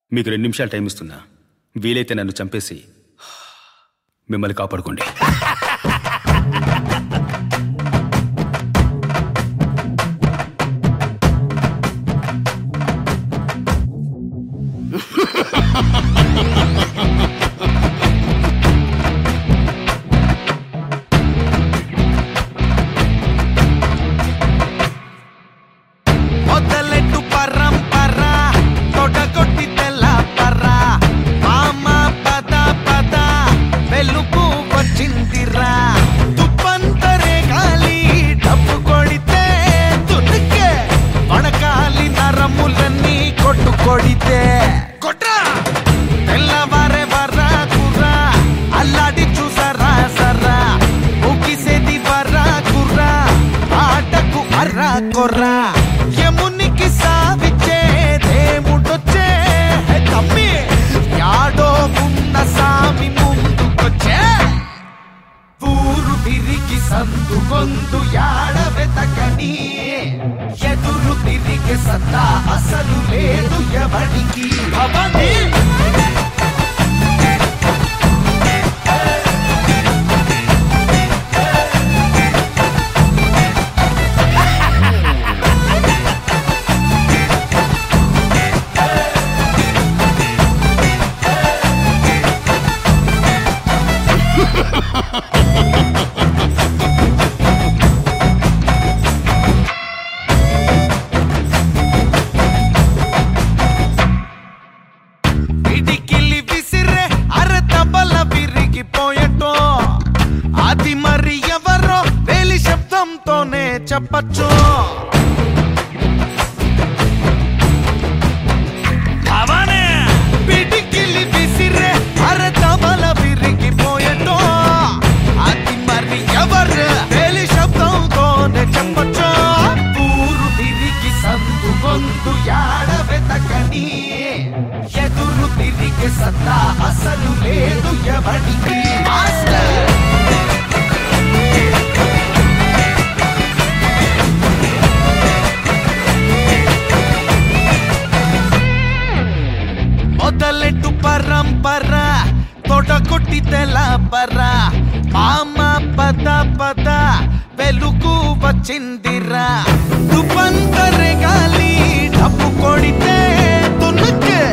మీకు రెండు నిమిషాలు టైం ఇస్తున్నా వీలైతే నన్ను చంపేసి మిమ్మల్ని కాపాడుకోండి మొదలెట్టు పరంపర తొడగొట్టి తెల్ల పర్ర మామ పద పద వెలుగు వచ్చిందిరా తుప్పంతరే గాలి డబ్బు కొడితే తునికే వణకాలి నరములన్నీ కొట్టు కొడితే కొట్రా తెల్లవారే వరా కుర్రా అల్లాడి చూసారా సరా ఊకిసేది వరా కుర్రా ఆటకు అర్రా కొర్రా యమునికి సావిచ్చే దేవుడొచ్చే హే తమ్మి యాడో ఉన్న సామి ముందుకొచ్చే ఊరు తిరిగి సందు గొంతు యాడ వెతకని ఎదురు తిరిగి సత్తా అసలు లేదు ఎవడికి భవని పిడికిలి విసిరే అరతబల విరిగిపోయటో అది మరి ఎవరో వేలి శబ్దంతోనే చెప్పచ్చు అవనే పిడికిలి విసిరే అరతబల విరిగిపోయటో అది మరి ఎవరు వేలి శబ్దంతోనే చెప్పచ్చు ఊరు తిరిగి సందు గొంతు యాడ వెతకని ఎదురు తిరిగి సత్తా అసలు లేదు ఎవడికి మాస్టర్ మొదలెట్టు పరంపర తొడగొట్టి తెల పర మామ పద పద వెలుగు వచ్చిందిరా తుపంతరే గాలి డబ్బు కొడితే తునుకే